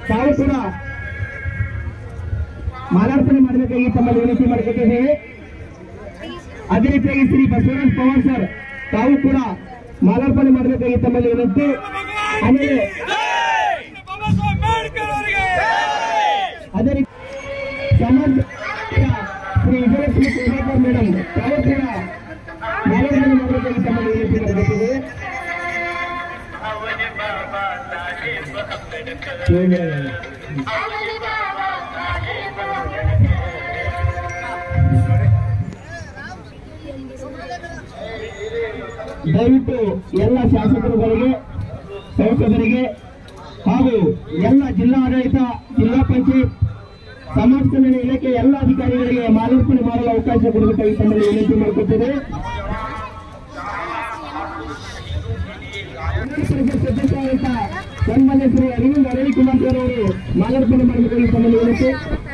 ತಾವು ಕೂಡ ಮಾಲಾರ್ಪಣೆ ಮಾಡಬೇಕಾಗಿ ತಮ್ಮಲ್ಲಿ ವಿನಂತಿ ಮಾಡಿಕೊಟ್ಟಿದ್ದೇವೆ ಅದೇ ರೀತಿಯಾಗಿ ಶ್ರೀ ಬಸವರಾಜ್ ಪವಾರ್ ಸರ್ ತಾವು ಕೂಡ ಮಾಲಾರ್ಪಣೆ ಮಾಡಬೇಕಾಗಿ ತಮ್ಮಲ್ಲಿ ವಿನಂತಿ ಆಮೇಲೆ ಬಾಬಾ ಸಾಹೇಬ್ ಅಂಬೇಡ್ಕರ್ ಅವರಿಗೆ ಅದೇ ರೀತಿ ಸಮಾಜ ಶ್ರೀ ವಿಜಯಲಕ್ಷ್ಮಿ ಪ್ರಭಾಕರ್ ಮೇಡಮ್ ತಾವು ಕೂಡ ಮಾಲಾರ್ಪಣೆ ಮಾಡಬೇಕಾಗಿ ತಮ್ಮಲ್ಲಿ ವಿನಂತಿ ಮಾಡಿಕೊಟ್ಟಿದ್ದೇವೆ ದಯವಿಟ್ಟು ಎಲ್ಲ ಶಾಸಕರುಗಳಿಗೆ ಸಂಸದರಿಗೆ ಹಾಗೂ ಎಲ್ಲ ಜಿಲ್ಲಾ ಆಡಳಿತ ಜಿಲ್ಲಾ ಪಂಚಾಯತ್ ಸಮಾಜ ಕಲ್ಯಾಣ ಇಲಾಖೆ ಎಲ್ಲ ಅಧಿಕಾರಿಗಳಿಗೆ ಮಾಲಾರ್ಪಣೆ ಮಾಡಲು ಅವಕಾಶ ಕೊಡಬೇಕಾಗಿ ತಮ್ಮಲ್ಲಿ ವಿನಂತಿ ಮಾಡಿಕೊಟ್ಟಿದೆ ಪರಿಷತ್ ಸದಸ್ಯರಾದಂಥ ಸನ್ಮಾನ್ಯ ಶ್ರೀ ಅರವಿಂದ್ ಅರಳಿ ಕುಮಾರ್ ಸರ್ ಅವರು ಮಾಲಾರ್ಪಣೆ ಮಾಡಬೇಕಾಗಿ ತಮ್ಮಲ್ಲಿ ವಿನಂತಿ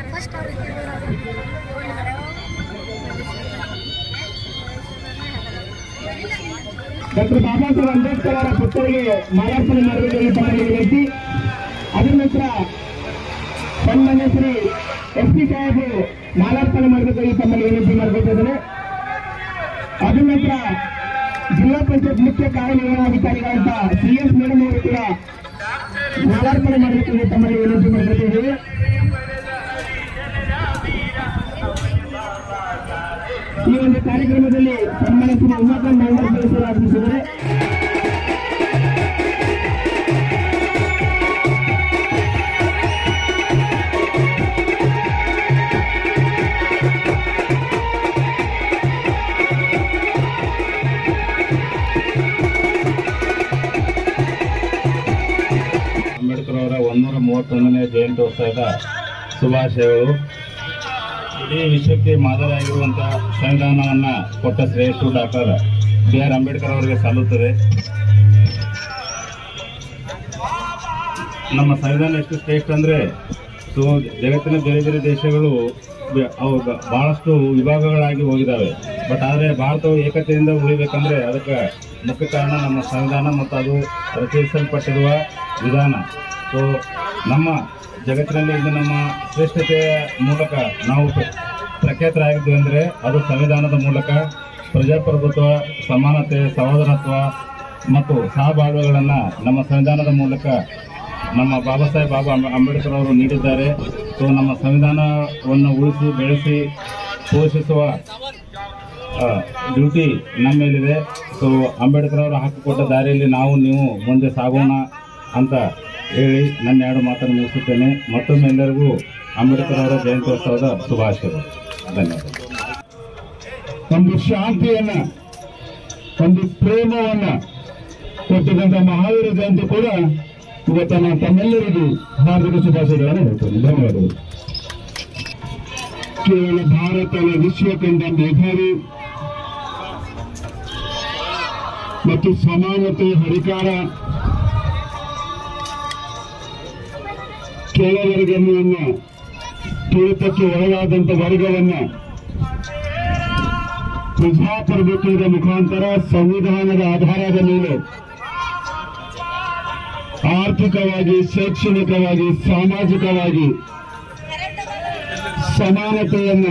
ಡಾಕ್ಟರ್ ಬಾಬಾ ಸಾಹೇಬ್ ಅಂಬೇಡ್ಕರ್ ಅವರ ಪುತ್ಥಳಿಗೆ ಮಾಲಾರ್ಪಣೆ ಮಾಡಬೇಕಾಗಿ ತಮ್ಮಲ್ಲಿ ವಿನಂತಿ ಅದರ ನಂತರ ಸನ್ಮಾನ್ಯ ಶ್ರೀ ಎಸ್ ಪಿ ಸಾಹೇಬರು ಮಾಲಾರ್ಪಣೆ ಮಾಡಬೇಕಾಗಿ ತಮ್ಮಲ್ಲಿ ವಿನಂತಿ ಮಾಡಿಕೊಟ್ಟಿದ್ದಾರೆ ಅದರ ನಂತರ ಜಿಲ್ಲಾ ಪಂಚಾಯತ್ ಮುಖ್ಯ ಕಾರ್ಯನಿರ್ವಹಣಾಧಿಕಾರಿಗಳಂತ ಸಿ ಎಸ್ ಮೇಡಮ್ ಅವರು ಕೂಡ ಮಾಲಾರ್ಪಣೆ ಮಾಡಬೇಕಾಗಿ ತಮ್ಮಲ್ಲಿ ವಿನಂತಿ ಮಾಡಿಕೊಟ್ಟಿದ್ದೇವೆ ಈ ಒಂದು ಕಾರ್ಯಕ್ರಮದಲ್ಲಿ ಸನ್ಮಾನ್ಯ ಶ್ರೀ ಉಮಾಕಾಂತ್ ನಾಗರಾಜ್ ಸರ್ ಆಗಮಿಸಿದ್ದಾರೆ ಅಂಬೇಡ್ಕರ್ ಅವರ ಒಂದೂರ ಮೂವತ್ತೊಂದನೇ ಜಯಂತ್ಯೋತ್ಸವದ ಶುಭಾಶಯಗಳು ಇಡೀ ವಿಶ್ವಕ್ಕೆ ಮಾದರಿಯಾಗಿರುವಂತಹ ಸಂವಿಧಾನವನ್ನ ಕೊಟ್ಟ ಶ್ರೇಷ್ಠ ಡಾಕ್ಟರ್ ಬಿ ಆರ್ ಅಂಬೇಡ್ಕರ್ ಅವರಿಗೆ ಸಲ್ಲುತ್ತದೆ ನಮ್ಮ ಸಂವಿಧಾನ ಎಷ್ಟು ಶ್ರೇಷ್ಠ ಅಂದ್ರೆ ಸೊ ಜಗತ್ತಿನ ಬೇರೆ ಬೇರೆ ದೇಶಗಳು ಬ- ಅವು ಬ- ಬಹಳಷ್ಟು ವಿಭಾಗಗಳಾಗಿ ಹೋಗಿದ್ದಾವೆ ಬಟ್ ಆದರೆ ಭಾರತವು ಏಕತೆಯಿಂದ ಉಳಿಬೇಕಂದ್ರೆ ಅದಕ್ಕೆ ಮುಖ್ಯ ಕಾರಣ ನಮ್ಮ ಸಂವಿಧಾನ ಮತ್ತು ಅದು ರಚಿಸಲ್ಪಟ್ಟಿರುವ ವಿಧಾನ ಸೊ ನಮ್ಮ ಜಗತ್ತಿನಲ್ಲಿ ಇಂದು ನಮ್ಮ ಶ್ರೇಷ್ಠತೆಯ ಮೂಲಕ ನಾವು ಪ್ರ- ಪ್ರಖ್ಯಾತರಾಗಿದ್ವಿ ಅಂದರೆ ಅದು ಸಂವಿಧಾನದ ಮೂಲಕ ಪ್ರಜಾಪ್ರಭುತ್ವ ಸಮಾನತೆ ಸಹೋದರತ್ವ ಮತ್ತು ಸಹಬಾಳ್ವೆಗಳನ್ನು ನಮ್ಮ ಸಂವಿಧಾನದ ಮೂಲಕ ನಮ್ಮ ಬಾಬಾ ಸಾಹೇಬ್ ಬಾಬಾ ಅಂಬ- ಅಂಬೇಡ್ಕರ್ ಅವರು ನೀಡಿದ್ದಾರೆ ಸೊ ನಮ್ಮ ಸಂವಿಧಾನವನ್ನು ಉಳಿಸಿ ಬೆಳೆಸಿ ಪೋಷಿಸುವ ಡ್ಯೂಟಿ ನಮ್ಮ ಮೇಲಿದೆ ಸೊ ಅಂಬೇಡ್ಕರ್ ಅವರು ಹಾಕಿಕೊಟ್ಟ ದಾರಿಯಲ್ಲಿ ನಾವು ನೀವು ಮುಂದೆ ಸಾಗೋಣ ಅಂತ ಹೇಳಿ ನನ್ನ ಎರಡು ಮಾತನ್ನು ಮುಗಿಸುತ್ತೇನೆ ಮತ್ತೊಮ್ಮೆ ಎಲ್ಲರಿಗೂ ಅಂಬೇಡ್ಕರ್ ಅವರ ಜಯಂತ್ಯೋತ್ಸವದ ಶುಭಾಶಯಗಳು ಧನ್ಯವಾದ ಒಂದು ಶಾಂತಿಯನ್ನ ಒಂದು ಪ್ರೇಮವನ್ನ ಕೊಟ್ಟಂತ ಮಹಾವೀರ ಜಯಂತಿ ಕೂಡ ಇವತ್ತು ನಾನು ತಮ್ಮೆಲ್ಲರಿಗೂ ಹಾರ್ದಿಕ ಶುಭಾಶಯಗಳನ್ನು ಹೇಳ್ತೇನೆ ಧನ್ಯವಾದಗಳು ಕೇವಲ ಭಾರತದ ವಿಶ್ವ ಕಂಡ ಮೇಧಾವಿ ಮತ್ತು ಸಮಾನತೆ ಹರಿಕಾರ ಕೆಳವರ್ಗವನ್ನು ತುಳಿತಕ್ಕೆ ಒಳಗಾದಂತ ವರ್ಗವನ್ನ ಪ್ರಜಾಪ್ರಭುತ್ವದ ಮುಖಾಂತರ ಸಂವಿಧಾನದ ಆಧಾರದ ಮೇಲೆ ಆರ್ಥಿಕವಾಗಿ ಶೈಕ್ಷಣಿಕವಾಗಿ ಸಾಮಾಜಿಕವಾಗಿ ಸಮಾನತೆಯನ್ನ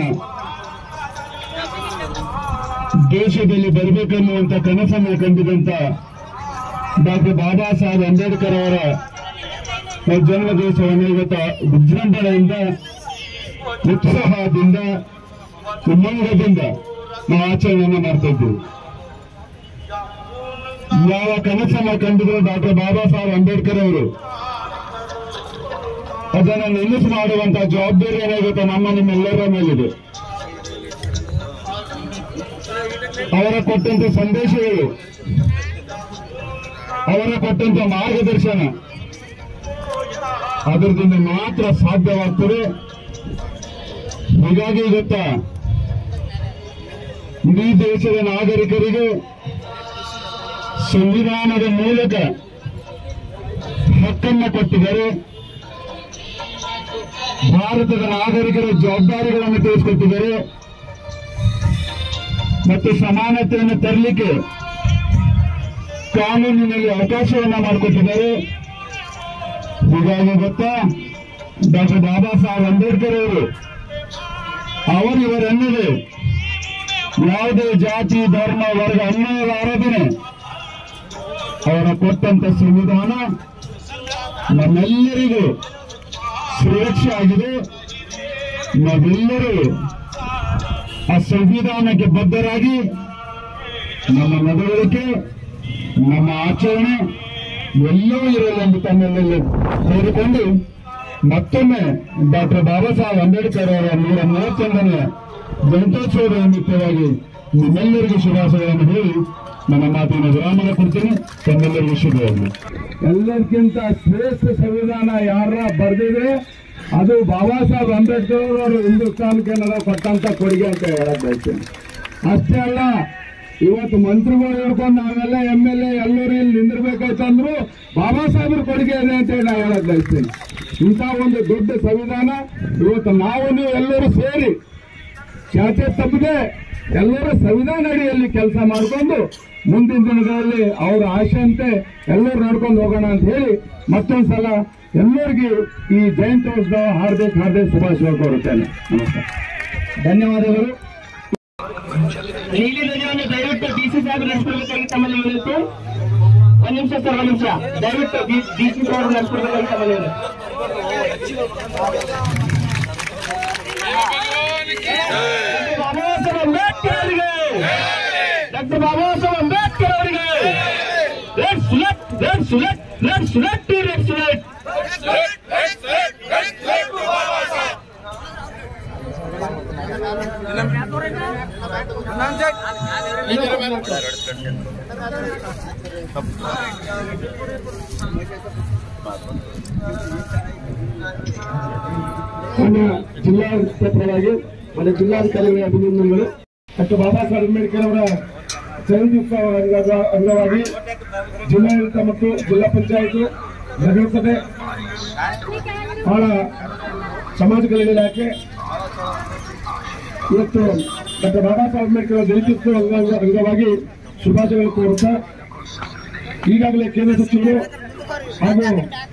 ದೇಶದಲ್ಲಿ ಬರಬೇಕೆನ್ನುವಂತ ಕನಸನ್ನು ಕಂಡಿದಂತ ಡಾಕ್ಟರ್ ಬಾಬಾ ಸಾಹೇಬ್ ಅಂಬೇಡ್ಕರ್ ಅವರ ಜನ್ಮ ದಿವಸವನ್ನು ಇವತ್ತು ವಿಜೃಂಭಣೆಯಿಂದ ಉತ್ಸಾಹದಿಂದ ಉಮ್ಮಂಗದಿಂದ ನಾವು ಆಚರಣೆಯನ್ನ ಮಾಡ್ತಾ ಇದ್ದೀವಿ ಯಾವ ಕನಸನ್ನ ಕಂಡಿದ್ರು ಡಾಕ್ಟರ್ ಬಾಬಾ ಸಾಹೇಬ್ ಅಂಬೇಡ್ಕರ್ ಅವರು ಅದನ್ನು ನೆನಪು ಮಾಡುವಂತ ಜವಾಬ್ದಾರಿ ಏನಾಗುತ್ತೆ ನಮ್ಮ ನಿಮ್ಮೆಲ್ಲರ ಮೇಲಿದೆ ಅವರ ಕೊಟ್ಟಂತ ಸಂದೇಶಗಳು ಅವರ ಕೊಟ್ಟಂತ ಮಾರ್ಗದರ್ಶನ ಅದರದಿಂದ ಮಾತ್ರ ಸಾಧ್ಯವಾಗ್ತದೆ ಹೀಗಾಗಿ ಗೊತ್ತಾ ಇಡೀ ದೇಶದ ನಾಗರಿಕರಿಗೆ ಸಂವಿಧಾನದ ಮೂಲಕ ಹಕ್ಕನ್ನು ಕೊಟ್ಟಿದ್ದಾರೆ ಭಾರತದ ನಾಗರಿಕರ ಜವಾಬ್ದಾರಿಗಳನ್ನು ತಿಳಿಸಿಕೊಟ್ಟಿದ್ದಾರೆ ಮತ್ತು ಸಮಾನತೆಯನ್ನು ತರಲಿಕ್ಕೆ ಕಾನೂನಿನಲ್ಲಿ ಅವಕಾಶವನ್ನ ಮಾಡಿಕೊಟ್ಟಿದ್ದಾರೆ ಹೀಗಾಗಿ ಗೊತ್ತಾ ಡಾಕ್ಟರ್ ಬಾಬಾ ಸಾಹೇಬ್ ಅಂಬೇಡ್ಕರ್ ಅವರು ಅವರು ಇವರೆನ್ನದೆ ಯಾವುದೇ ಜಾತಿ ಧರ್ಮ ವರ್ಗ ಅನ್ಯಾಯದ ಆರಾಧನೆ ಅವರ ಕೊಟ್ಟಂತ ಸಂವಿಧಾನ ನಮ್ಮೆಲ್ಲರಿಗೂ ಸುರಕ್ಷೆ ಆಗಿದೆ ನಾವೆಲ್ಲರೂ ಆ ಸಂವಿಧಾನಕ್ಕೆ ಬದ್ಧರಾಗಿ ನಮ್ಮ ನಡವಳಿಕೆ ನಮ್ಮ ಆಚರಣೆ ಎಲ್ಲವೂ ಇರಲಿ ಎಂದು ತಮ್ಮೆಲ್ಲ ಕೋರಿಕೊಂಡು ಮತ್ತೊಮ್ಮೆ ಡಾಕ್ಟರ್ ಬಾಬಾ ಸಾಹೇಬ್ ಅಂಬೇಡ್ಕರ್ ಅವರ ನೂರ ಮೂವತ್ತೊಂದನೇ ಜಯಂತ್ಯೋತ್ಸವದ ನಿಮಿತ್ತವಾಗಿ ನಿಮ್ಮೆಲ್ಲರಿಗೂ ಶುಭಾಶಯಗಳನ್ನು ಹೇಳಿ ನನ್ನ ಮಾತಿನ ವಿರಾಮನ ಕೊಡ್ತೀನಿ ತಮ್ಮೆಲ್ಲರಿಗೂ ಶುಭವಾಗಲಿ ಎಲ್ಲರಿಗಿಂತ ಶ್ರೇಷ್ಠ ಸಂವಿಧಾನ ಯಾರ ಬರೆದಿದ್ರೆ ಅದು ಬಾಬಾ ಸಾಹೇಬ್ ಅಂಬೇಡ್ಕರ್ ಅವರು ಹಿಂದೂಸ್ತಾನಕ್ಕೆ ಏನಾರ ಕೊಟ್ಟಂತ ಕೊಡುಗೆ ಅಂತ ಹೇಳಕ್ ಬಯಸ್ತೀನಿ ಅಷ್ಟೇ ಅಲ್ಲ ಇವತ್ತು ಮಂತ್ರಿಗಳು ಹೇಳ್ಕೊಂಡು ನಾವೆಲ್ಲ ಎಮ್ ಎಲ್ ಎ ಎಲ್ಲರೂ ಇಲ್ಲಿ ನಿಂದಿರ್ಬೇಕಾಯ್ತಂದ್ರು ಬಾಬಾ ಸಾಹೇಬ್ರ ಕೊಡುಗೆ ಇದೆ ಅಂತ ಹೇಳಿ ನಾ ಹೇಳಕ್ ಬಯಸ್ತೀನಿ ಇಂಥ ಒಂದು ದೊಡ್ಡ ಸಂವಿಧಾನ ಇವತ್ತು ನಾವು ನೀವು ಎಲ್ಲರೂ ಸೇರಿ ಚಾಚೆ ತಪ್ಪದೆ ಎಲ್ಲರೂ ಸಂವಿಧಾನ ಅಡಿಯಲ್ಲಿ ಕೆಲಸ ಮಾಡಿಕೊಂಡು ಮುಂದಿನ ದಿನಗಳಲ್ಲಿ ಅವರ ಆಶೆಯಂತೆ ಎಲ್ಲರೂ ನಡ್ಕೊಂಡು ಹೋಗೋಣ ಅಂತ ಹೇಳಿ ಮತ್ತೊಂದ್ಸಲ ಎಲ್ಲರಿಗೂ ಈ ಜಯಂತ್ಯೋತ್ಸವ ಹಾರ್ದಿಕ ಹಾರ್ದಿಕ ಶುಭಾಶಯ ಕೋರುತ್ತೇನೆ ನಮಸ್ಕಾರ ಧನ್ಯವಾದಗಳು ನೀಲಿ ಧ್ವಜವನ್ನು ದಯವಿಟ್ಟು ಡಿಸಿ ಸಾಹೇಬ್ ನಡೆಸ್ಕೊಡ್ಬೇಕಾಗಿ ತಮ್ಮಲ್ಲಿ ವಿನಂತಿ ಒಂದ್ ನಿಮಿಷ ಸರ್ ಒಂದ್ ನಿಮಿಷ ದಯವಿಟ್ಟು ಡಿಸಿ ಸಾಹೇಬ್ ನಡೆಸ್ಕೊಡ್ಬೇಕಾಗಿ ತಮ್ಮಲ್ಲಿ ವಿನಂತಿ ಬಾಬಾ ಸಾಹೇಬ್ ಅಂಬೇಡ್ಕರ್ ಅವರಿಗೆ ಡಾಕ್ಟರ್ ಬಾಬಾ ಸಾಹೇಬ್ ಅಂಬೇಡ್ಕರ್ ಅವರಿಗೆ let's let let's let let's let let's let ನನ್ನ ಜಿಲ್ಲಾಡಳಿತ ಪರವಾಗಿ ಮತ್ತು ಜಿಲ್ಲಾಧಿಕಾರಿಗಳ ಅಭಿನಂದನೆಗಳು ಡಾಕ್ಟರ್ ಬಾಬಾ ಸಾಹೇಬ್ ಅಂಬೇಡ್ಕರ್ ಅವರ ಜಯಂತ್ಯುತ್ಸವ ಅಂಗ- ಅಂಗವಾಗಿ ಜಿಲ್ಲಾಡಳಿತ ಮತ್ತು ಜಿಲ್ಲಾ ಪಂಚಾಯತ್ ನಗರಸಭೆ ಬಹಳ ಸಮಾಜ ಕಲ್ಯಾಣ ಇಲಾಖೆ ಇವತ್ತು ಡಾಕ್ಟರ್ ಬಾಬಾ ಸಾಹೇಬ್ ಅಂಬೇಡ್ಕರ್ ಅವರ ಜಯಂತ್ಯುತ್ಸವ ಅಂಗ- ಅಂಗವಾಗಿ ಶುಭಾಶಯಗಳು ಕೋರುತ್ತಾ ಈಗಾಗಲೇ ಕೇಂದ್ರ ಸಚಿವರು ಹಾಗೂ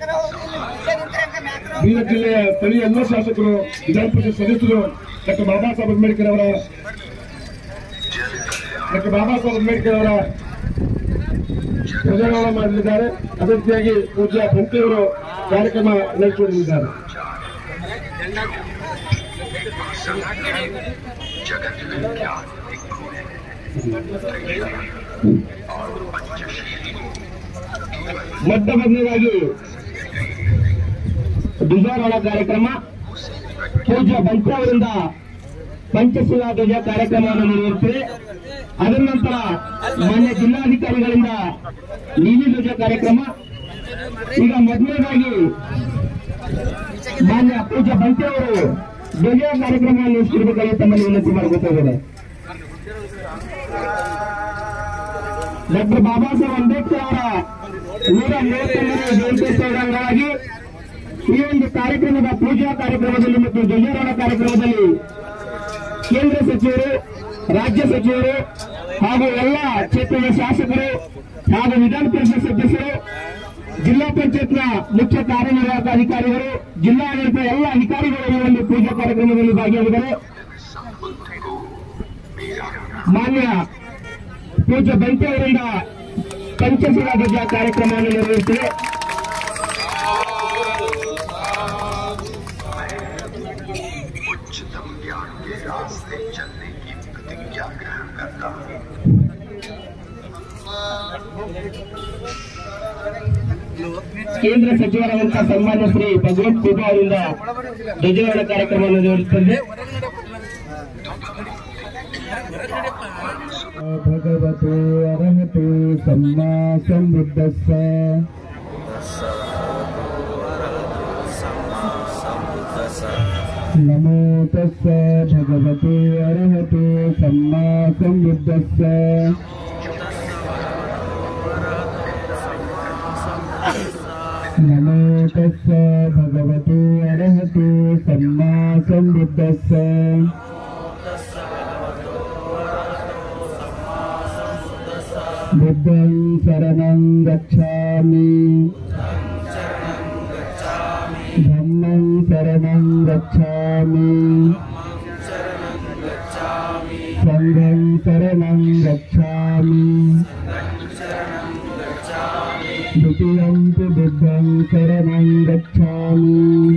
ಬೀದರ್ ಜಿಲ್ಲೆಯ ಸ್ಥಳೀಯ ಎಲ್ಲ ಶಾಸಕರು ವಿಧಾನ ಪರಿಷತ್ ಸದಸ್ಯರು ಡಾಕ್ಟರ್ ಬಾಬಾ ಸಾಹೇಬ್ ಅಂಬೇಡ್ಕರ್ ಅವರ ಡಾಕ್ಟರ್ ಬಾಬಾ ಸಾಹೇಬ್ ಅಂಬೇಡ್ಕರ್ ಅವರ ಧ್ವಜಾರೋಹಣ ಮಾಡಲಿದ್ದಾರೆ ಅದೇ ರೀತಿಯಾಗಿ ಪೂಜ್ಯ ಪಂತೆಯವರು ಕಾರ್ಯಕ್ರಮ ನಡೆಸಿಕೊಂಡಿದ್ದಾರೆ ಮೊಟ್ಟ ಮೊದಲನೇದಾಗಿ ಧ್ವಜಾರೋಹಣ ಕಾರ್ಯಕ್ರಮ ಪೂಜ್ಯ ಬಂಚ ಅವರಿಂದ ಪಂಚಶಿಲಾ ಧ್ವಜ ಕಾರ್ಯಕ್ರಮವನ್ನು ನಡೆಯುತ್ತದೆ ಅದರ ನಂತರ ಮಾನ್ಯ ಜಿಲ್ಲಾಧಿಕಾರಿಗಳಿಂದ ನೀಲಿ ಧ್ವಜ ಕಾರ್ಯಕ್ರಮ ಈಗ ಮೊದಲನೇದಾಗಿ ಮಾನ್ಯ ಪೂಜ್ಯ ಬಂಚೆ ಅವರು ಧ್ವಜ ಕಾರ್ಯಕ್ರಮವನ್ನು ನಡೆಸಿರ್ಬೇಕಾಗಿ ತಮ್ಮಲ್ಲಿ ವಿನಂತಿ ಮಾಡಿಕೊಟ್ಟಿದ್ದಾರೆ ಡಾಕ್ಟರ್ ಬಾಬಾ ಸಾಹೇಬ್ ಅಂಬೇಡ್ಕರ್ ಅವರ ನೂರ ಮೂವತ್ತೊಂದನೇ ಜಯಂತ್ಯೋತ್ಸವದ ಅಂಗವಾಗಿ ಈ ಒಂದು ಕಾರ್ಯಕ್ರಮದ ಪೂಜಾ ಕಾರ್ಯಕ್ರಮದಲ್ಲಿ ಮತ್ತು ಧ್ವಜಾರೋಹಣ ಕಾರ್ಯಕ್ರಮದಲ್ಲಿ ಕೇಂದ್ರ ಸಚಿವರು ರಾಜ್ಯ ಸಚಿವರು ಹಾಗೂ ಎಲ್ಲ ಕ್ಷೇತ್ರದ ಶಾಸಕರು ಹಾಗೂ ವಿಧಾನ ಪರಿಷತ್ ಸದಸ್ಯರು ಜಿಲ್ಲಾ ಪಂಚಾಯತ್ನ ಮುಖ್ಯ ಕಾರ್ಯನಿರ್ವಾಹಕ ಅಧಿಕಾರಿಗಳು ಜಿಲ್ಲಾಡಳಿತ ಎಲ್ಲ ಅಧಿಕಾರಿಗಳು ಈ ಒಂದು ಪೂಜಾ ಕಾರ್ಯಕ್ರಮದಲ್ಲಿ ಭಾಗಿಯಾಗಿದ್ದಾರೆ ಮಾನ್ಯ ಪೂಜ್ಯ ಬಂತೆ ಅವರಿಂದ ಪಂಚಶಿಲಾ ಧ್ವಜ ಕಾರ್ಯಕ್ರಮವನ್ನು ನಿರ್ವಹಿಸಿದೆ उच्चतम ज्ञान के रास्ते चलने की प्रतिज्ञा ग्रहण करता हूँ ಕೇಂದ್ರ ಸಚಿವರಾದಂತಹ ಸನ್ಮಾನ್ಯ ಶ್ರೀ ಭಗವಂತ ಖೂಬಾ ಅವರಿಂದ ಧ್ವಜಾರೋಹಣ ಕಾರ್ಯಕ್ರಮವನ್ನು ನಿರ್ವಹಿಸುತ್ತದೆ ಭಗವತು ಅರ್ಹತು ಸಮ್ಮಾ ಸಮೃದ್ಧಸ್ಸ ನಮೋ ತಸ್ಸ ಭಗವತು ಅರ್ಹತು ಸಮ್ಮಾ ಸಮೃದ್ಧಸ್ಸ ನಮೋ ತಸ್ಸ ಭಗವತು ಅರ್ಹತು ಸಮ್ಮಾ ಸಮೃದ್ಧಸ್ಸ बुद्धं शरणं गच्छामि धम्मं शरणं गच्छामि सङ्गं शरणं गच्छामि द्वितीयं तु बुद्धं शरणं गच्छामि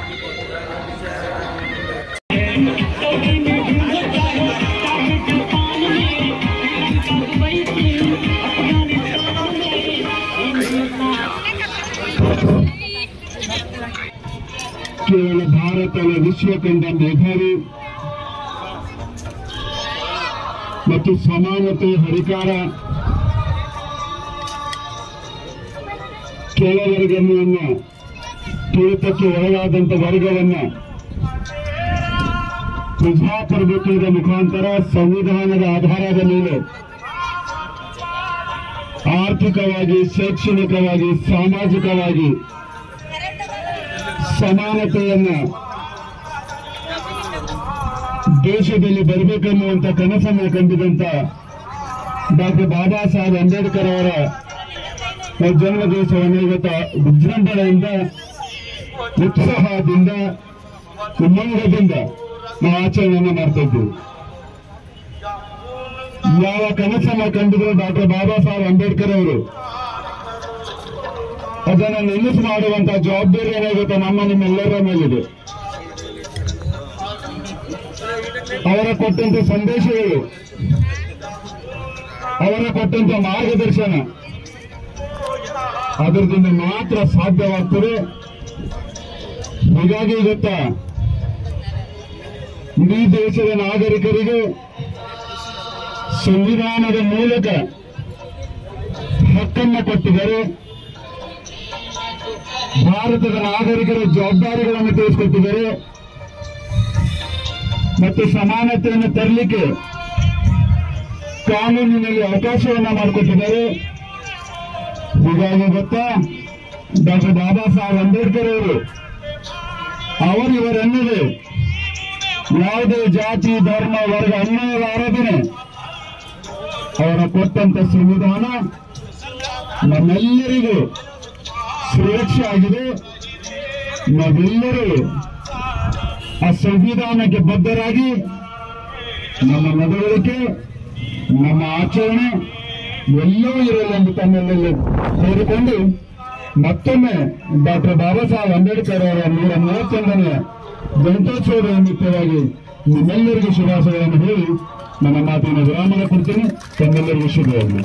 ಕೇವಲ ಭಾರತದ ವಿಶ್ವ ಕಂಡ ಮೇಧಾವಿ ಮತ್ತು ಸಮಾನತೆ ಹರಿಕಾರ ಕೆಳವರ್ಗವನ್ನ ತುಳಿತಕ್ಕೆ ಒಳಗಾದಂತ ವರ್ಗವನ್ನ ಪ್ರಜಾಪ್ರಭುತ್ವದ ಮುಖಾಂತರ ಸಂವಿಧಾನದ ಆಧಾರದ ಮೇಲೆ ಆರ್ಥಿಕವಾಗಿ ಶೈಕ್ಷಣಿಕವಾಗಿ ಸಾಮಾಜಿಕವಾಗಿ ಸಮಾನತೆಯನ್ನ ದೇಶದಲ್ಲಿ ಬರಬೇಕೆನ್ನುವಂತ ಕನಸನ್ನ ಕಂಡಿದಂತ ಡಾಕ್ಟರ್ ಬಾಬಾ ಸಾಹೇಬ್ ಅಂಬೇಡ್ಕರ್ ಅವರ ಜನ್ಮ ದಿವಸವನ್ನು ಇವತ್ತು ವಿಜೃಂಭಣೆಯಿಂದ ಉತ್ಸಾಹದಿಂದ ಉಮ್ಮಂಗದಿಂದ ನಾವು ಆಚರಣೆಯನ್ನ ಮಾಡ್ತಾ ಇದ್ದೀವಿ ಯಾವ ಕನಸನ್ನ ಕಂಡಿದ್ರು ಡಾಕ್ಟರ್ ಬಾಬಾ ಸಾಹೇಬ್ ಅಂಬೇಡ್ಕರ್ ಅವರು ಅದನ್ನ ನೆನಪು ಮಾಡುವಂತ ಜವಾಬ್ದಾರಿ ಏನಾಗುತ್ತೆ ನಮ್ಮ ನಿಮ್ಮೆಲ್ಲರ ಮೇಲಿದೆ ಅವರ ಕೊಟ್ಟಂತ ಸಂದೇಶಗಳು ಅವರ ಕೊಟ್ಟಂತ ಮಾರ್ಗದರ್ಶನ ಅದರದಿಂದ ಮಾತ್ರ ಸಾಧ್ಯವಾಗ್ತದೆ ಹೀಗಾಗಿ ಗೊತ್ತಾ ಇಡೀ ದೇಶದ ನಾಗರಿಕರಿಗೆ ಸಂವಿಧಾನದ ಮೂಲಕ ಹಕ್ಕನ್ನ ಕೊಟ್ಟಿದ್ದಾರೆ ಭಾರತದ ನಾಗರಿಕರ ಜವಾಬ್ದಾರಿಗಳನ್ನು ತಿಳಿಸ್ಕೊಟ್ಟಿದ್ದಾರೆ ಮತ್ತು ಸಮಾನತೆಯನ್ನು ತರಲಿಕ್ಕೆ ಕಾನೂನಿನಲ್ಲಿ ಅವಕಾಶವನ್ನ ಮಾಡಿಕೊಟ್ಟಿದ್ದಾರೆ ಹೀಗಾಗಿ ಗೊತ್ತಾ ಡಾಕ್ಟರ್ ಬಾಬಾ ಸಾಹೇಬ್ ಅಂಬೇಡ್ಕರ್ ಅವರು ಅವರು ಇವರೆನ್ನದೆ ಯಾವುದೇ ಜಾತಿ ಧರ್ಮ ವರ್ಗ ಅನ್ಯಾಯದ ಆರಾಧನೆ ಅವರ ಕೊಟ್ಟಂತ ಸಂವಿಧಾನ ನಮ್ಮೆಲ್ಲರಿಗೂ ಸುರಕ್ಷೆ ಆಗಿದೆ ನಾವೆಲ್ಲರೂ ಆ ಸಂವಿಧಾನಕ್ಕೆ ಬದ್ಧರಾಗಿ ನಮ್ಮ ನಡವಳಿಕೆ ನಮ್ಮ ಆಚರಣೆ ಎಲ್ಲವೂ ಇರಲಿ ಎಂದು ತಮ್ಮೆಲ್ಲ ಕೋರಿಕೊಂಡು ಮತ್ತೊಮ್ಮೆ ಡಾಕ್ಟರ್ ಬಾಬಾ ಸಾಹೇಬ್ ಅಂಬೇಡ್ಕರ್ ಅವರ ನೂರ ಮೂವತ್ತೊಂದನೇ ಜಯಂತ್ಯೋತ್ಸವದ ನಿಮಿತ್ತವಾಗಿ ನಿಮ್ಮೆಲ್ಲರಿಗೂ ಶುಭಾಶಯಗಳನ್ನು ಹೇಳಿ ನನ್ನ ಮಾತಿನ ವಿರಾಮನ ಕೊಡ್ತೀನಿ ತಮ್ಮೆಲ್ಲರಿಗೂ ಶುಭವಾಗಲಿ